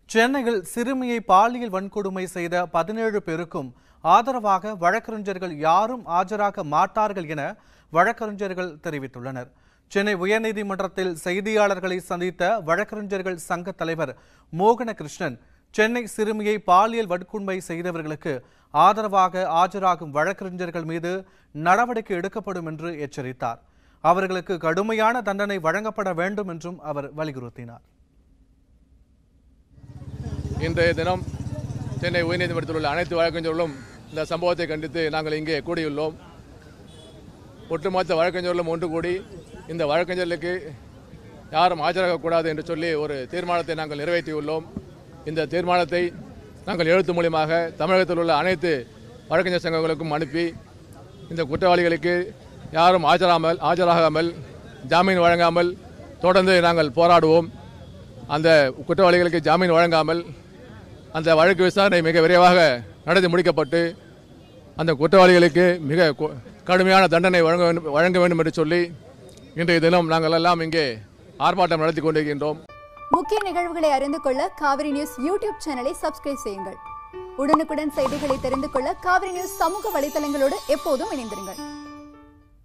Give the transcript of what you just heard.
சென்னையில் சிறுமியை பாலியல் வன்கொடுமை செய்த பதினேழு பேருக்கும் ஆதரவாக வழக்கறிஞர்கள் யாரும் ஆஜராக மாட்டார்கள் என வழக்கறிஞர்கள் தெரிவித்துள்ளனர் சென்னை உயர்நீதிமன்றத்தில் செய்தியாளர்களை சந்தித்த வழக்கறிஞர்கள் சங்க தலைவர் மோகனகிருஷ்ணன் சென்னை சிறுமியை பாலியல் வன்கொடுமை செய்தவர்களுக்கு ஆதரவாக ஆஜராகும் வழக்கறிஞர்கள் மீது நடவடிக்கை எடுக்கப்படும் என்று எச்சரித்தார் அவர்களுக்கு கடுமையான தண்டனை வழங்கப்பட வேண்டும் என்றும் அவர் வலியுறுத்தினார் இன்றைய தினம் சென்னை உயர்நீதிமன்றத்தில் உள்ள அனைத்து வழக்கறிஞர்களும் இந்த சம்பவத்தை கண்டித்து நாங்கள் இங்கே கூடியுள்ளோம் ஒட்டுமொத்த வழக்கறிஞர்களும் ஒன்று கூடி இந்த வழக்கறிஞர்களுக்கு யாரும் ஆஜராகக்கூடாது என்று சொல்லி ஒரு தீர்மானத்தை நாங்கள் நிறைவேற்றியுள்ளோம் இந்த தீர்மானத்தை நாங்கள் எழுத்து மூலியமாக தமிழகத்தில் உள்ள அனைத்து வழக்கறிஞர் சங்கங்களுக்கும் அனுப்பி இந்த குற்றவாளிகளுக்கு யாரும் ஆஜராமல் ஆஜராகாமல் ஜாமீன் வழங்காமல் தொடர்ந்து நாங்கள் போராடுவோம் அந்த குற்றவாளிகளுக்கு ஜாமீன் வழங்காமல் அந்த வழக்கு விசாரணை மிக விரைவாக நடத்தி முடிக்கப்பட்டு அந்த குற்றவாளிகளுக்கு மிக கு- கடுமையான தண்டனை வழங்க வேண்டும் வழங்க வேண்டும் என்று சொல்லி இன்றைய தினம் நாங்கள் எல்லாம் இங்கே ஆர்ப்பாட்டம் நடத்தி கொண்டிருக்கின்றோம் முக்கிய நிகழ்வுகளை அறிந்து கொள்ள காவிரி நியூஸ் யூடியூப் சேனலை சப்ஸ்கிரைப் செய்யுங்கள் உடனுக்குடன் செய்திகளை தெரிந்து கொள்ள காவிரி நியூஸ் சமூக வலைதளங்களோடு எப்போதும் இணைந்திருங்கள்